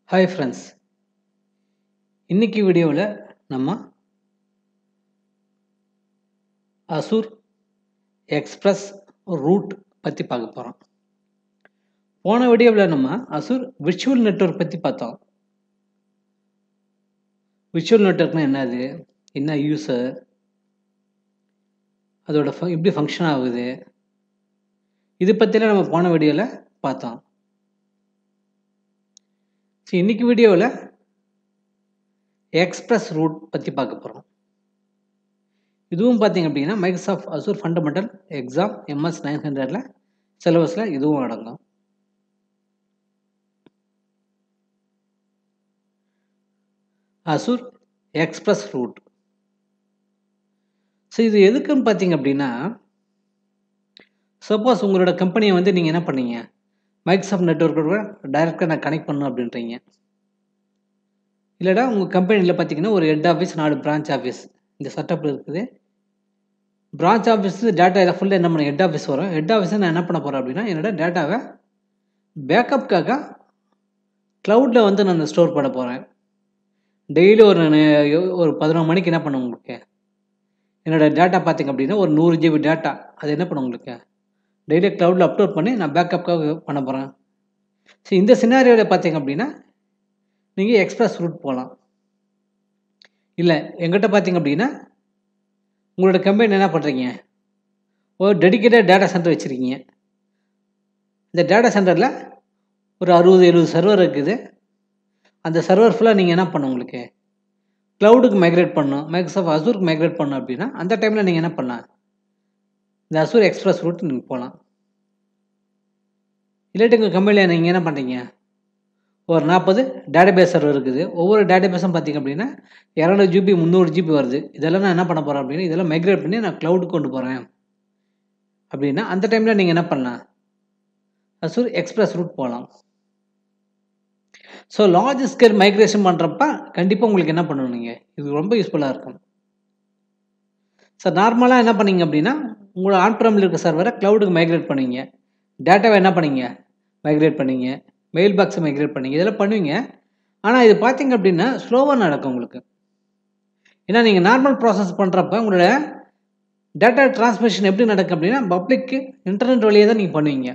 Hi friends இன்னைக்கு வீடியோவில் நம்ம அசூர் எக்ஸ்பிரஸ் ரூட் பற்றி பார்க்க போகிறோம் போன வீடியோவில் நம்ம அசூர் விர்ச்சுவல் நெட்வொர்க் பற்றி பார்த்தோம் விர்ச்சுவல் நெட்வொர்க்னா என்னது என்ன யூஸர் அதோட ஃப எப்படி ஃபங்க்ஷன் ஆகுது இது பற்றிலாம் நம்ம போன வீடியோவில் பார்த்தோம் ஸோ இன்னைக்கு வீடியோவில் எக்ஸ்பிரஸ் ரூட் பற்றி பார்க்க போகிறோம் இதுவும் பார்த்தீங்க அப்படின்னா Microsoft Azure fundamental exam MS nine ஹண்ட்ரடில் சிலபஸில் இதுவும் அடங்கும் அசூர் எக்ஸ்பிரஸ் ரூட் ஸோ இது எதுக்குன்னு பார்த்தீங்க அப்படின்னா சப்போஸ் உங்களோட கம்பெனியை வந்து நீங்கள் என்ன பண்ணீங்க மைக்ரோசாஃப்ட் நெட்ஒர்க்கோட டைரெக்டாக நான் கனெக்ட் பண்ணணும் அப்படின்றீங்க இல்லைடா உங்கள் கம்பெனியில் பார்த்தீங்கன்னா ஒரு ஹெட் ஆஃபீஸ் நாலு பிரான்ச் ஆஃபீஸ் இந்த செட்டப்பில் இருக்குது பிரான்ச் ஆஃபீஸ் டேட்டா ஃபுல்லாக என்ன பண்ண ஹெட் ஆஃபீஸ் வரும் ஹெட் ஆஃபீஸை நான் என்ன பண்ண போகிறேன் அப்படின்னா என்னோட டேட்டாவை பேக்கப்காக க்ளவுடில் வந்து நான் ஸ்டோர் பண்ண போகிறேன் டெய்லி ஒரு நான் ஒரு பதினொரு மணிக்கு என்ன பண்ண உங்களுக்கு என்னோடய டேட்டா பார்த்திங்க அப்படின்னா ஒரு நூறு ஜிபி டேட்டா அது என்ன பண்ண உங்களுக்கு டெய்லி க்ளவுடில் அப்லோட் பண்ணி நான் பேக்கப்காக பண்ண போகிறேன் ஸோ இந்த சினாரியோவில் பார்த்தீங்க அப்படின்னா நீங்கள் எக்ஸ்பிரஸ் ரூட் போகலாம் இல்லை எங்கிட்ட பார்த்தீங்க அப்படின்னா உங்களோட கம்பெனி என்ன பண்ணுறீங்க ஒரு டெடிக்கேட்டட் டேட்டா சென்டர் வச்சுருக்கீங்க இந்த டேட்டா சென்டரில் ஒரு அறுபது எழுபது சர்வர் இருக்குது அந்த சர்வர் ஃபுல்லாக நீங்கள் என்ன பண்ணணும் உங்களுக்கு க்ளவுடுக்கு மைக்ரேட் பண்ணணும் மைக்ரோசாஃப்ட் அசூருக்கு மைக்ரேட் பண்ணணும் அப்படின்னா அந்த டைமில் நீங்கள் என்ன பண்ணலாம் இந்த அசூர் எக்ஸ்பிரஸ் ரூட் நீங்கள் போகலாம் இல்லாட்டி உங்கள் கம்பெனியில் நீங்கள் என்ன பண்ணுறீங்க ஒரு நாற்பது டேட்டாபேஸ் சர்வர் இருக்குது ஒவ்வொரு டேட்டாபேஸும் பார்த்திங்க அப்படின்னா இரநூறு ஜிபி முந்நூறு ஜிபி வருது இதெல்லாம் நான் என்ன பண்ண போகிறேன் அப்படின்னா இதெல்லாம் மைக்ரேட் பண்ணி நான் க்ளவுடுக்கு கொண்டு போகிறேன் அப்படின்னா அந்த டைமில் நீங்கள் என்ன பண்ணலாம் அசூர் எக்ஸ்பிரஸ் ரூட் போகலாம் ஸோ லார்ஜ் ஸ்கேல் மைக்ரேஷன் பண்ணுறப்ப கண்டிப்பாக உங்களுக்கு என்ன பண்ணணும் நீங்கள் இது ரொம்ப யூஸ்ஃபுல்லாக இருக்கும் சார் நார்மலாக என்ன பண்ணீங்க அப்படின்னா உங்களோட ஆன்பிரமில் இருக்க சர்வரை க்ளவுடுக்கு மைக்ரேட் பண்ணுவீங்க டேட்டாவை என்ன பண்ணீங்க மைக்ரேட் பண்ணீங்க மெயில் பாக்ஸை மைக்ரேட் பண்ணீங்க இதெல்லாம் பண்ணுவீங்க ஆனால் இது பார்த்தீங்க அப்படின்னா ஸ்லோவாக நடக்கும் உங்களுக்கு ஏன்னா நீங்கள் நார்மல் ப்ராசஸ் பண்ணுறப்ப உங்களோட டேட்டா டிரான்ஸ்மிஷன் எப்படி நடக்கும் அப்படின்னா பப்ளிக்கு இன்டர்நெட் வழியே தான் நீங்கள் பண்ணுவீங்க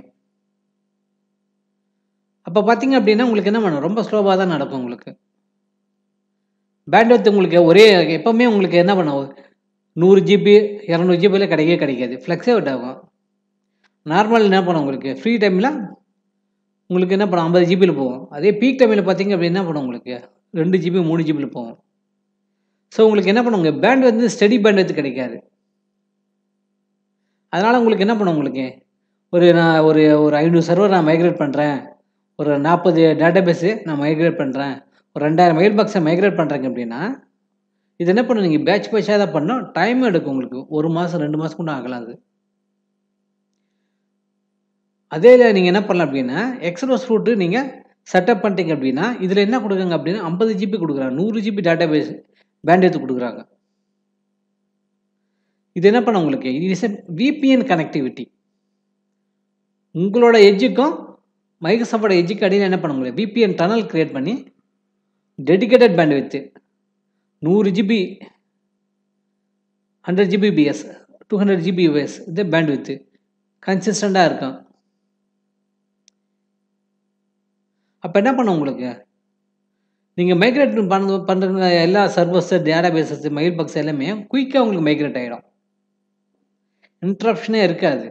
அப்போ பார்த்தீங்க அப்படின்னா உங்களுக்கு என்ன பண்ணும் ரொம்ப ஸ்லோவாக தான் நடக்கும் உங்களுக்கு பேண்ட்வித் உங்களுக்கு ஒரே எப்போவுமே உங்களுக்கு என்ன பண்ணும் நூறு ஜிபி இரநூறு ஜிபியில் கிடைக்கவே கிடைக்காது ஃப்ளெக்ஸிபிள் ஆகும் நார்மல் என்ன பண்ணும் உங்களுக்கு ஃப்ரீ டைமில் உங்களுக்கு என்ன பண்ணும் ஐம்பது ஜிபியில் போகும் அதே பீக் டைமில் பார்த்தீங்க அப்படி என்ன பண்ணும் உங்களுக்கு ரெண்டு ஜிபி மூணு ஜிபியில் போகும் ஸோ உங்களுக்கு என்ன பண்ணுங்க பேண்ட் வந்து ஸ்டடி பேண்ட் வந்து கிடைக்காது அதனால் உங்களுக்கு என்ன பண்ணும் உங்களுக்கு ஒரு நான் ஒரு ஒரு ஐநூறு சர்வர் நான் மைக்ரேட் பண்ணுறேன் ஒரு நாற்பது டேட்டாபேஸு நான் மைக்ரேட் பண்ணுறேன் ஒரு ரெண்டாயிரம் மெயில் பாக்ஸை மைக்ரேட் பண்ணுறேங்க அப்படின்னா இது என்ன பண்ணும் நீங்கள் பேட்ச் பேட்சாக தான் பண்ணோம் டைம் எடுக்கும் உங்களுக்கு ஒரு மாதம் ரெண்டு மாதம் கூட ஆகலாம் அது அதே நீங்கள் என்ன பண்ணலாம் அப்படின்னா எக்ஸ்பிரஸ் ரூட்டு நீங்கள் செட்டப் பண்ணிட்டீங்க அப்படின்னா இதில் என்ன கொடுக்குறாங்க அப்படின்னா ஐம்பது ஜிபி கொடுக்குறாங்க நூறு ஜிபி டேட்டா பேஸ் பேண்டேஜ் கொடுக்குறாங்க இது என்ன பண்ண உங்களுக்கு இது இஸ் விபிஎன் கனெக்டிவிட்டி உங்களோட எஜ்ஜுக்கும் மைக்ரோசாஃப்டோட எஜ்ஜுக்கு அடியில் என்ன பண்ண முடியும் விபிஎன் டனல் க்ரியேட் பண்ணி டெடிக்கேட்டட் பேண்ட் வித்து நூறு GB hundred Gbps two hundred Gbps இது பேண்ட் வித்து கன்சிஸ்டண்ட்டாக இருக்கும் அப்போ என்ன பண்ண உங்களுக்கு நீங்கள் மைக்ரேட் பண்ண பண்ணுற எல்லா servers databases mailbox எல்லாமே குயிக்காக உங்களுக்கு மைக்ரேட் ஆகிடும் இன்ட்ரப்ஷனே இருக்காது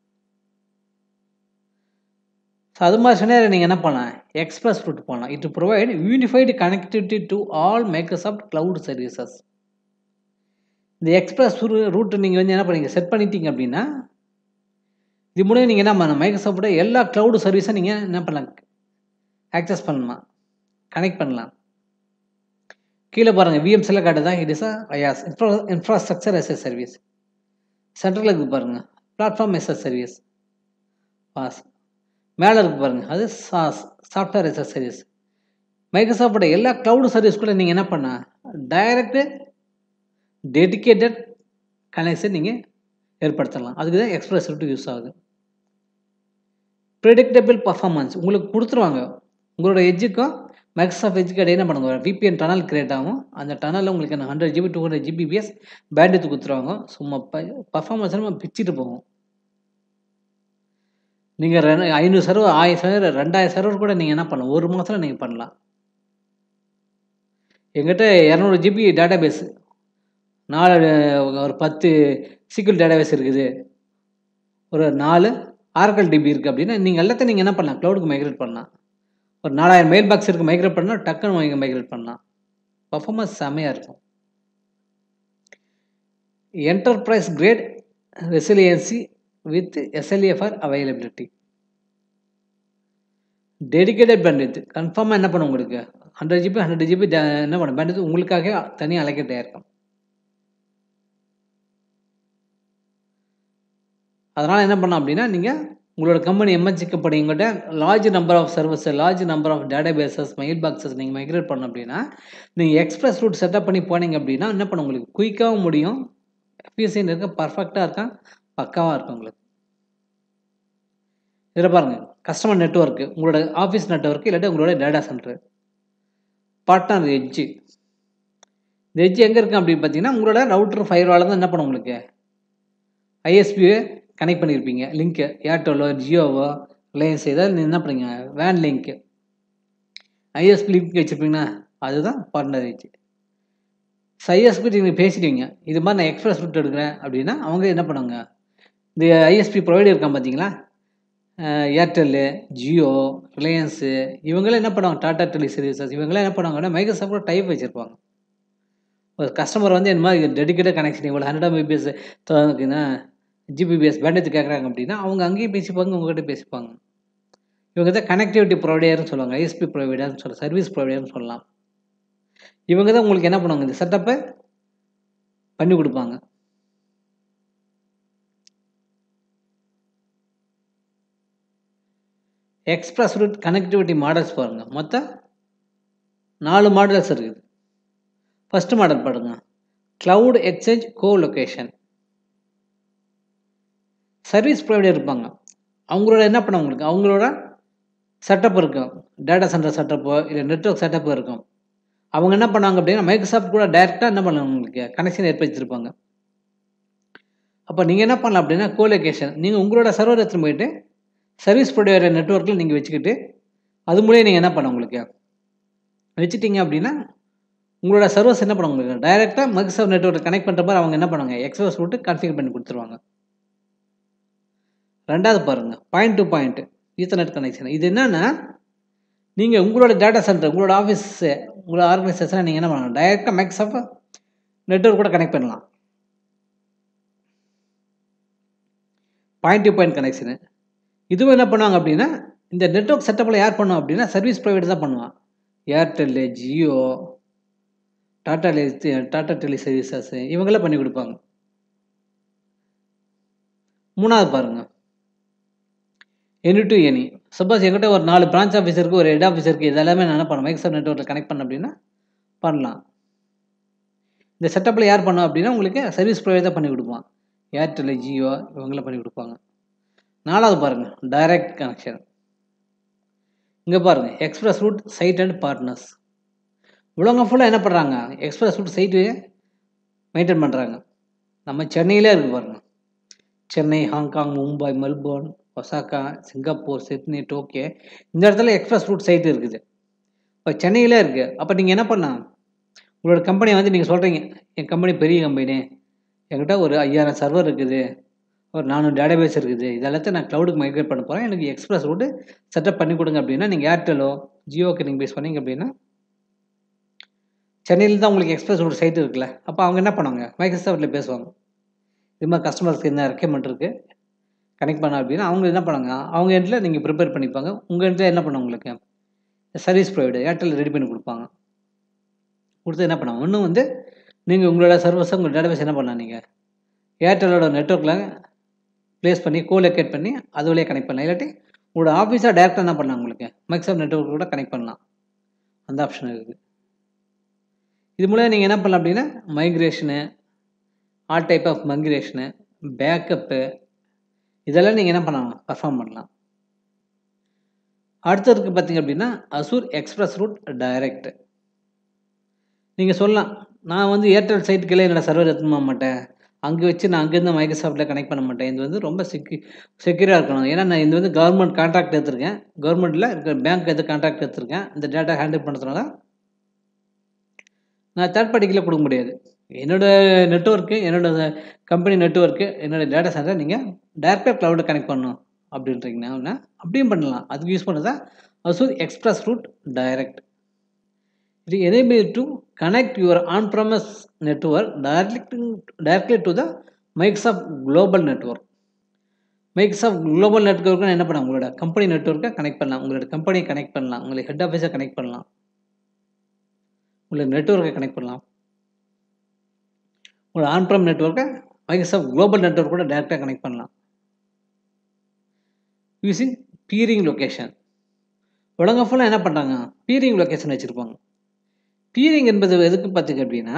ஸோ அது மாதிரி சொன்னால் நீங்கள் என்ன பண்ணலாம் எக்ஸ்பிரஸ் ரூட் போகலாம் it provide unified connectivity to all Microsoft cloud services இந்த எக்ஸ்பிரஸ் ரூட் நீங்கள் வந்து என்ன பண்ணீங்க செட் பண்ணிட்டீங்க அப்படின்னா இது மூலம் நீங்கள் என்ன பண்ணலாம் மைக்ரோசாஃப்டோட எல்லா க்ளவுட் சர்வீஸை நீங்கள் என்ன பண்ணலாம் ஆக்சஸ் பண்ணலாம் கனெக்ட் பண்ணலாம் கீழே பாருங்கள் விஎம்சியில் காட்டு தான் it is IaaS infra infrastructure as a service central இருக்குது பாருங்கள் platform as a service PaaS மேலே இருக்கு பாருங்கள் அது SaaS software as a service மைக்ரோசாஃப்டோட எல்லா க்ளவுட் சர்வீஸ் கூட நீங்கள் என்ன பண்ண டைரக்டு டெடிக்கேட்டட் கனெக்ஷன் நீங்கள் ஏற்படுத்தலாம் அதுக்கு தான் எக்ஸ்பிரஸ் ரூட் யூஸ் ஆகுது ப்ரிடிக்டபிள் பர்ஃபார்மன்ஸ் உங்களுக்கு கொடுத்துருவாங்க உங்களோட எஜ்ஜுக்கும் மைக்ரோசாஃப்ட் எஜ்ஜுக்கு என்ன பண்ணுங்க விபிஎன் டனல் கிரியேட் ஆகும் அந்த டனலில் உங்களுக்கு என்ன hundred GB two hundred Gbps bandwidth கொடுத்துருவாங்க சும்மா ப பர்ஃபார்மன்ஸ் நம்ம பிச்சுட்டு போகும் நீங்கள் ரெண்டு ஐநூறு சர்வர் ஆயிரம் சர்வர் ரெண்டாயிரம் சர்வர் கூட நீங்கள் என்ன பண்ணலாம் ஒரு மாதத்தில் நீங்கள் பண்ணலாம் எங்கிட்ட இரநூறு ஜிபி டேட்டா பேஸ் நாலு ஒரு பத்து சீக்கிரம் டேட்டா பேஸ் இருக்குது ஒரு நாலு ஆர்கல் டிபி இருக்குது அப்படின்னா நீங்கள் எல்லாத்தையும் நீங்கள் என்ன பண்ணலாம் க்ளவுடுக்கு மைக்ரேட் பண்ணலாம் ஒரு நாலாயிரம் மெயில் பாக்ஸ் இருக்குது மைக்ரேட் பண்ணால் டக்குன்னு வாங்கி மைக்ரேட் பண்ணலாம் பர்ஃபார்மன்ஸ் செம்மையாக இருக்கும் enterprise grade resiliency with SLA for availability dedicated bandwidth கன்ஃபார்மாக என்ன பண்ணும் உங்களுக்கு ஹண்ட்ரட் ஜிபி ஹண்ட்ரட் ஜிபி என்ன பண்ணும் பேண்டெத் உங்களுக்காக தனியாக அலக்கேட் ஆயிருக்கும் அதனால் என்ன பண்ணலாம் அப்படின்னா நீங்கள் உங்களோட கம்பெனி எம்என்சி கம்பெனி உங்கள்கிட்ட large number of service large number of databases mailboxes நீங்கள் மைக்ரேட் பண்ண அப்படின்னா நீங்கள் எக்ஸ்பிரஸ் ரூட் செட்டப் பண்ணி போனீங்க அப்படின்னா என்ன பண்ண உங்களுக்கு குயிக்காகவும் முடியும் எஃபிஷியன்ட் இருக்க பர்ஃபெக்டாக இருக்கான் பக்காவாக இருக்கும் உங்களுக்கு இதில் பாருங்கள் கஸ்டமர் நெட்ஒர்க்கு உங்களோட ஆஃபீஸ் நெட்ஒர்க்கு இல்லாட்டி உங்களோட டேட்டா சென்டர் பார்ட்னர் எட்ஜு இந்த எட்ஜ் எங்கே இருக்குது அப்படின்னு பார்த்தீங்கன்னா உங்களோட ரவுட்டர் ஃபைவ் தான் என்ன பண்ணும் உங்களுக்கு ஐஎஸ்பியை கனெக்ட் பண்ணியிருப்பீங்க லிங்க்கு ஏர்டெல்லோ ஜியோவோ ரிலையன்ஸ் ஏதாவது என்ன பண்ணுங்க வேன் லிங்க்கு ஐஎஸ்பி லிங்க் வச்சுருப்பீங்கன்னா அதுதான் பார்ட்னர் ஏஜ் ஐஎஸ்பி நீங்கள் பேசிடுவீங்க இது மாதிரி நான் எக்ஸ்பிரஸ் ரூட் எடுக்கிறேன் அப்படின்னா அவங்க என்ன பண்ணுவாங்க இந்த ஐஎஸ்பி ப்ரொவைடர் இருக்கான் பார்த்தீங்களா ஏர்டெல்லு ஜியோ ரிலையன்ஸு இவங்களாம் என்ன பண்ணுவாங்க டாடா டெலி சர்வீசஸ் இவங்களாம் என்ன பண்ணுவாங்கன்னா மைக்ரோசாஃப்ட் டைப் வச்சுருப்பாங்க ஒரு கஸ்டமர் வந்து இந்த மாதிரி டெடிக்கேட்டட் கனெக்ஷன் இவ்வளோ ஹண்ட்ரட் எம்பிபிஎஸ் இருக்குன்னா ஜிபிபிஎஸ் பேண்டேஜ் கேட்குறாங்க அப்படின்னா அவங்க அங்கேயும் பேசிப்பாங்க உங்ககிட்ட பேசிப்பாங்க இவங்க தான் கனெக்டிவிட்டி ப்ரொவைடர்னு சொல்லுவாங்க ஐஎஸ்பி ப்ரொவைடர்னு சொல்ல சர்வீஸ் ப்ரொவைடர்னு சொல்லலாம் இவங்க தான் உங்களுக்கு என்ன பண்ணுவாங்க இந்த செட்டப்பை பண்ணி கொடுப்பாங்க எக்ஸ்பிரஸ் ரூட் கனெக்டிவிட்டி மாடல்ஸ் பாருங்கள் மொத்தம் நாலு மாடல்ஸ் இருக்குது ஃபஸ்ட்டு மாடல் பாருங்க cloud exchange colocation service provider இருப்பாங்க அவங்களோட என்ன பண்ண உங்களுக்கு அவங்களோட செட்டப் இருக்கும் டேட்டா சென்டர் செட்டப்போ இல்லை நெட்ஒர்க் செட்டப்போ இருக்கும் அவங்க என்ன பண்ணாங்க அப்படின்னா மைக்ரோசாஃப்ட் கூட டைரெக்டாக என்ன பண்ணுவாங்க உங்களுக்கு கனெக்ஷன் ஏற்படுத்திருப்பாங்க அப்போ நீங்கள் என்ன பண்ணலாம் அப்படின்னா கோலொகேஷன் நீங்கள் உங்களோட சர்வர் எடுத்துன்னு போயிட்டு சர்வீஸ் ப்ரொவைடர் நெட்ஒர்க்கில் நீங்கள் வச்சுக்கிட்டு அது மூலியம் நீங்கள் என்ன பண்ண உங்களுக்கு வச்சுட்டீங்க அப்படின்னா உங்களோட சர்வர்ஸ் என்ன பண்ண உங்களுக்கு டைரெக்டாக மைக்ரோசாஃப்ட் நெட்ஒர்க் கனெக்ட் பண்ணுற மாதிரி அவங்க என்ன பண்ணுவாங்க எக்ஸ்பிரஸ் விட்டு கன்ஃபிகர் பண்ணி கொடுத்துருவாங்க ரெண்டாவது பாருங்கள் point to point ethernet connection இது என்னென்னா நீங்கள் உங்களோட டேட்டா சென்டர் உங்களோட ஆஃபீஸ் உங்களோட ஆர்கனைசேஷனை நீங்கள் என்ன பண்ணலாம் டைரெக்டாக மைக்ரோசாஃப்ட் நெட்ஒர்க் கூட கனெக்ட் பண்ணலாம் பாயிண்ட் டு பாயிண்ட் கனெக்ஷனு இதுவும் என்ன பண்ணுவாங்க அப்படின்னா இந்த நெட்ஒர்க் செட்டப்பில் யார் பண்ணுவோம் அப்படின்னா சர்வீஸ் ப்ரொவைடர் தான் பண்ணுவான் ஏர்டெல்லு ஜியோ டாட்டா டெலி டாட்டா டெலி சர்வீசஸ் இவங்களாம் பண்ணி கொடுப்பாங்க மூணாவது பாருங்கள் எனி டு எனி சப்போஸ் எங்கிட்ட ஒரு நாலு பிரான்ச் ஆஃபீஸ் இருக்குது ஒரு ஹெட் ஆஃபீஸ் இருக்குது இதெல்லாமே நான் என்ன பண்ணேன் மைக்ரோசாஃப்ட் நெட்ஒர்க்கில் கனெக்ட் பண்ண அப்படின்னா பண்ணலாம் இந்த செட்டப்பில் யார் பண்ணோம் அப்படின்னா உங்களுக்கு சர்வீஸ் ப்ரொவைடர் தான் பண்ணி கொடுப்பான் ஏர்டெல் ஜியோ இவங்களாம் பண்ணி கொடுப்பாங்க நாலாவது பாருங்கள் டைரக்ட் கனெக்ஷன் இங்கே பாருங்கள் express route site and partners இவ்வளோங்க ஃபுல்லாக என்ன பண்ணுறாங்க எக்ஸ்பிரஸ் ரூட் சைட்டு மெயின்டைன் பண்ணுறாங்க நம்ம சென்னையிலே இருக்குது பாருங்கள் Chennai Hong Kong Mumbai Melbourne Osaka Singapore Sydney Tokyo இந்த இடத்துல எக்ஸ்பிரஸ் ரூட் சைட் இருக்குது இப்போ சென்னையிலே இருக்குது அப்போ நீங்கள் என்ன பண்ணலாம் உங்களோட கம்பெனி வந்து நீங்கள் சொல்கிறீங்க என் கம்பெனி பெரிய கம்பெனி என்கிட்ட ஒரு ஐயாயிரம் சர்வர் இருக்குது ஒரு நானூறு டேட்டாபேஸ் இருக்குது இதெல்லாத்தையும் நான் க்ளவுடுக்கு மைக்ரேட் பண்ண போகிறேன் எனக்கு எக்ஸ்பிரஸ் ரூட்டு செட்டப் பண்ணி கொடுங்க அப்படின்னா நீங்கள் ஏர்டெலோ ஜியோக்கு நீங்கள் பேஸ் பண்ணீங்க அப்படின்னா சென்னையில் தான் உங்களுக்கு எக்ஸ்பிரஸ் ரூட் சைட் இருக்குல்ல அப்போ அவங்க என்ன பண்ணுவாங்க மைக்ரோசாஃப்ட்டில் பேசுவாங்க இது மாதிரி கஸ்டமர்ஸ்க்கு என்ன ரெக்கமெண்ட் இருக்குது கனெக்ட் பண்ண அப்படின்னா அவங்க என்ன பண்ணாங்க அவங்க எண்டில் நீங்கள் ப்ரிப்பேர் பண்ணிப்பாங்க உங்கள் எண்டில் என்ன பண்ணுவாங்க உங்களுக்கு சர்வீஸ் ப்ரொவைடர் ஏர்டெல் ரெடி பண்ணி கொடுப்பாங்க கொடுத்து என்ன பண்ணுவாங்க இன்னும் வந்து நீங்கள் உங்களோட சர்வீஸை உங்கள் டேட்டாபேஸ் என்ன பண்ணலாம் நீங்கள் ஏர்டெல்லோட நெட்ஒர்க்கில் ப்ளேஸ் பண்ணி கோலொகேட் பண்ணி அது வழியாக கனெக்ட் பண்ணலாம் இல்லாட்டி உங்களோட ஆஃபீஸாக டேரெக்டாக என்ன பண்ணலாம் உங்களுக்கு மைக்ரோசாஃப்ட் நெட்ஒர்க் கூட கனெக்ட் பண்ணலாம் அந்த ஆப்ஷன் இருக்குது இது மூலம் நீங்கள் என்ன பண்ணலாம் அப்படின்னா migration all type of migration backup இதெல்லாம் நீங்கள் என்ன பண்ணலாம் பர்ஃபார்ம் பண்ணலாம் அடுத்து இருக்குது பார்த்தீங்க அப்படின்னா அசூர் எக்ஸ்பிரஸ் ரூட் டைரக்ட் நீங்கள் சொல்லலாம் நான் வந்து ஏர்டெல் சைட்டுக்கெல்லாம் என்னோடய சர்வர் எடுத்துன்னு போக மாட்டேன் அங்கே வச்சு நான் அங்கேருந்து மைக்ரோசாஃப்ட்டில் கனெக்ட் பண்ண மாட்டேன் இது வந்து ரொம்ப செக்யூ செக்யூராக இருக்கணும் ஏன்னா நான் இது வந்து கவர்மெண்ட் கான்ட்ராக்ட் எடுத்திருக்கேன் கவர்மெண்ட்டில் இருக்கிற பேங்க் எது கான்ட்ராக்ட் எடுத்திருக்கேன் இந்த டேட்டா ஹேண்டில் பண்ணுறதுனால நான் தேர்ட் பார்ட்டிக்கில் கொடுக்க முடியாது என்னோடய நெட்ஒர்க்கு என்னோடய கம்பெனி நெட்ஒர்க்கு என்னோடய டேட்டா சென்டர் நீங்கள் டேரெக்டாக க்ளவுடில் கனெக்ட் பண்ணணும் அப்படின்றீங்கன்னா அப்படியும் பண்ணலாம் அதுக்கு யூஸ் பண்ணுறதா Azure express route direct It enables to connect your on-premise network directly to, directly to the Microsoft Global Network. Microsoft global நெட்ஒர்க்னு என்ன பண்ணலாம் உங்களோட கம்பெனி நெட்ஒர்க்கை கனெக்ட் பண்ணலாம் உங்களோட கம்பெனியை கனெக்ட் பண்ணலாம் உங்களை ஹெட் ஆஃபீஸை கனெக்ட் பண்ணலாம் உங்களோட நெட்ஒர்க்கை கனெக்ட் பண்ணலாம் உங்களோட ஆன்ப்ரம் நெட்ஒர்க்கை மைக்ரோசாஃப்ட் குளோபல் நெட்ஒர்க் கூட டேரெக்டாக கனெக்ட் பண்ணலாம் யூஸிங் பீரிங் லொக்கேஷன் உலகம் ஃபுல்லாக என்ன பண்ணுறாங்க பீரிங் லொக்கேஷன் வச்சுருப்பாங்க பீரிங் என்பது எதுக்கு பார்த்திங்க அப்படின்னா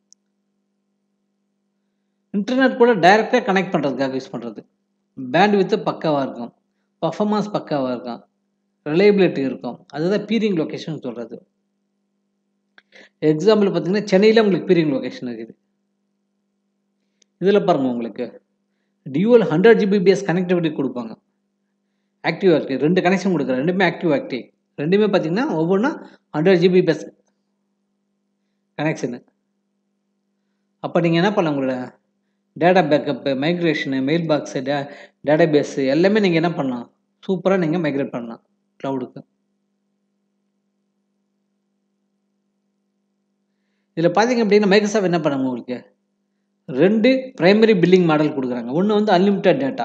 இன்டர்நெட் கூட டைரெக்டாக கனெக்ட் பண்ணுறதுக்காக யூஸ் பண்ணுறது பேண்ட் வித்து பக்காவாக இருக்கும் பர்ஃபார்மன்ஸ் பக்காவாக இருக்கும் ரிலையபிலிட்டி இருக்கும் அதுதான் பீரிங் லொக்கேஷன் சொல்கிறது எக்ஸாம்பிள் பார்த்தீங்கன்னா சென்னையில் உங்களுக்கு பீரிங் லொக்கேஷன் இருக்குது இதில் பாருங்கள் உங்களுக்கு டியூவல் ஹண்ட்ரட் ஜிபிபிஎஸ் கனெக்டிவிட்டி கொடுப்பாங்க ஆக்டிவ் ஆக்டிவ் ரெண்டு கனெக்ஷன் கொடுக்குறேன் ரெண்டுமே ஆக்டிவ் ஆக்டிவ் ரெண்டுமே பார்த்தீங்கன்னா ஒவ்வொன்றும் ஹண்ட்ரட் ஜிபிபிஎஸ் கனெக்ஷனு அப்போ நீங்கள் என்ன பண்ணலாம் உங்களோட data backup migration mailbox டே டேட்டா பேஸு எல்லாமே நீங்கள் என்ன பண்ணலாம் சூப்பராக நீங்கள் மைக்ரேட் பண்ணலாம் க்ளவுடுக்கு இதில் பார்த்தீங்க அப்படின்னா மைக்ரோசாஃப்ட் என்ன பண்ணாங்க உங்களுக்கு ரெண்டு ப்ரைமரி பில்லிங் மாடல் கொடுக்குறாங்க ஒன்று வந்து அன்லிமிட்டட் டேட்டா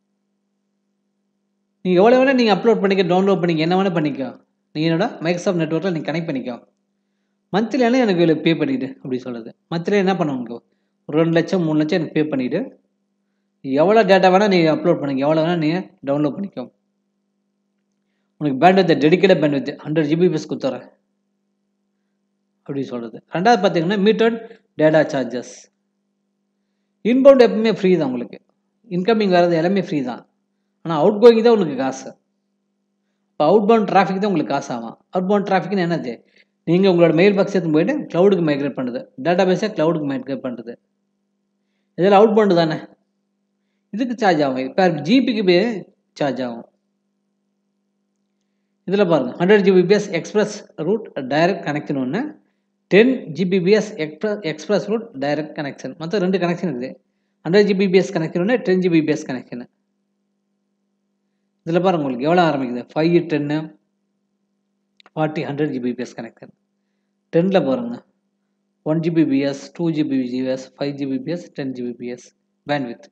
நீங்கள் எவ்வளோ வேணால் நீங்கள் அப்லோட் பண்ணிக்க டவுன்லோட் பண்ணிக்க என்ன வேணால் பண்ணிக்கோ நீங்கள் என்னோட மைக்ரோசாஃப்ட் நெட்ஒர்க்கில் நீங்கள் கனெக்ட் பண்ணிக்கோ மந்த்லி ஆனால் எனக்கு இவ்வளோ பே பண்ணிவிடு அப்படி சொல்லுது மந்த்லி என்ன பண்ணுவாங்க ஒரு ரெண்டு லட்சம் மூணு லட்சம் எனக்கு பே பண்ணிவிட்டு எவ்வளோ டேட்டா வேணால் நீங்கள் அப்லோட் பண்ணிக்க எவ்வளோ வேணால் நீங்கள் டவுன்லோட் பண்ணிக்கோ உனக்கு bandwidth dedicate bandwidth hundred Gbps கொடுத்துறேன் அப்படி சொல்கிறது ரெண்டாவது பார்த்தீங்கன்னா மீட்டர்ட் டேட்டா சார்ஜஸ் இன்பவுண்ட் எப்பவுமே ஃப்ரீ தான் உங்களுக்கு இன்கமிங் வர்றது எல்லாமே ஃப்ரீ தான் ஆனால் அவுட் கோயிங் தான் உங்களுக்கு காசு இப்போ அவுட் பவுண்ட் டிராஃபிக் தான் உங்களுக்கு காசு ஆகும் அவுட் பவுண்ட் டிராஃபிக்னு என்னது நீங்கள் உங்களோட மெயில் பாக்ஸ் எடுத்து போயிட்டு க்ளவுடுக்கு மைக்ரேட் பண்ணுறது டேட்டா பேஸை க்ளவுடுக்கு மைக்ரேட் பண்ணுறது இதில் அவுட் பவுண்டு தானே இதுக்கு சார்ஜ் ஆகும் இப்போ ஜிபிக்கு சார்ஜ் ஆகும் இதில் பாருங்கள் hundred Gbps express route direct connection ஒன்று ten Gbps express express route direct connection மொத்தம் ரெண்டு கனெக்ஷன் இருக்குது ஹண்ட்ரட் ஜிபிபிஎஸ் கனெக்ஷன் ஒன்று டென் ஜிபிபிஎஸ் கனெக்ஷன் இதில் பாருங்கள் உங்களுக்கு எவ்வளோ ஆரம்பிக்குது ஃபைவ் டென்னு ஃபார்ட்டி ஹண்ட்ரட் ஜிபிபிஎஸ் கனெக்ஷன் டென்னில் பாருங்கள் one Gbps two Gbps five Gbps ten Gbps bandwidth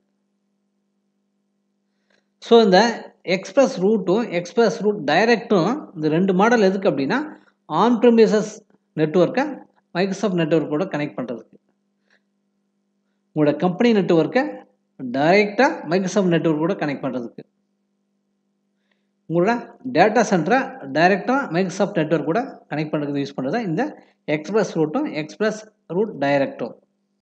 so இந்த எக்ஸ்பிரஸ் ரூட்டும் எக்ஸ்பிரஸ் ரூட் டைரக்டும் இந்த ரெண்டு மாடல் எதுக்கு அப்படின்னா ஆன் ப்ரிமிசஸ் நெட்ஒர்க்கை மைக்ரோசாஃப்ட் நெட்ஒர்க்கோட கனெக்ட் பண்ணுறதுக்கு உங்களோட கம்பெனி நெட்ஒர்க்கை டைரெக்டாக மைக்ரோசாஃப்ட் நெட்ஒர்க்கோட கனெக்ட் பண்ணுறதுக்கு உங்களோட டேட்டா சென்டரை டைரெக்டாக மைக்ரோசாஃப்ட் நெட்ஒர்க் கூட கனெக்ட் பண்ணுறதுக்கு யூஸ் பண்ணுறது இந்த எக்ஸ்பிரஸ் ரூட்டும் எக்ஸ்பிரஸ் ரூட் டைரக்டும்